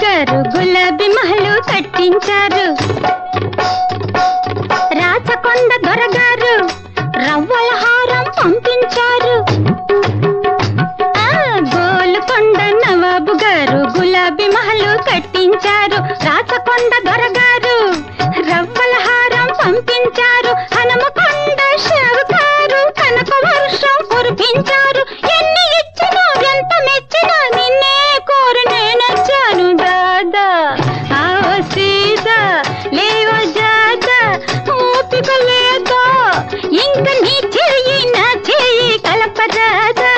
గారు గులాబీ మహలు కట్టించారు రాచకొండ దొరగారు రవ్వల హారం పంపించారు ఆ, గోలుకొండ నవాబు గారు గులాబీ మహలు కట్టించారు రాచకొండ దొరగారు రవ్వల హారం పంపించారు హనుమకొండ షావుకారు కనక వర్షం కురిపించారు ఎన్ని ఇచ్చినా ఎంత మెచ్చినా నిన్నే కోరి నేనొచ్చాను దాదా ఆవో సీదా లేవో జాదా ఓపిక లేదా ఇంక నీ చెయ్యి నా చెయ్యి కలపరాదా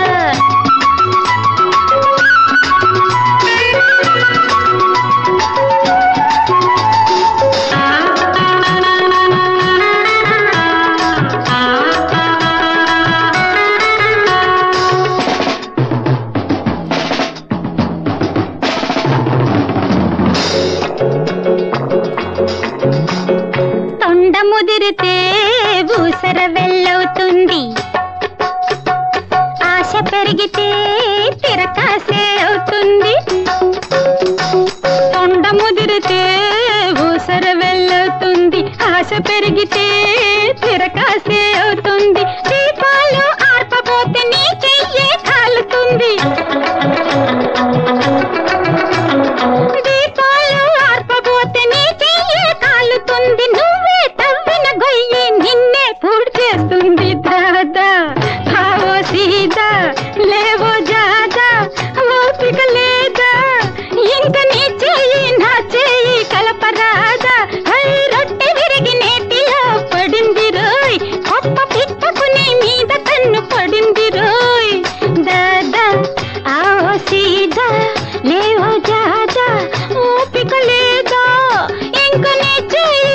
తొండ ముదిరితే ఊసర వెళ్ళవుతుంది ఆశ పెరిగితే తిరకాసే అవుతుంది తొండ ముదిరితే ఊసర వెళ్ళవుతుంది ఆశ పెరిగితే తిరకాసే అవుతుంది దీపాలు ఆర్పబోతే నీ చెయ్యే కాలుతుంది దీపాలు ఆర్పబోతే నీ చెయ్యే కాలుతుంది నువ్వే తవ్విన గొయ్యి నిన్నే పూడి చేస్తుంది దాదా ఆవో సీదా లేవో జాదా ఓపిక లేదా ఇంక నీ చెయ్యి నా చెయ్యి కలపరాదా హై రొట్టె విరిగి నేటిలో పడింది రోయ్ గొప్ప పిట్టకు నీ మీద కన్ను పడింది రోయ్ దాదా ఆవో సీదా లేవో జాదా ఓపిక లేదా ఇంక నీ చెయ్యి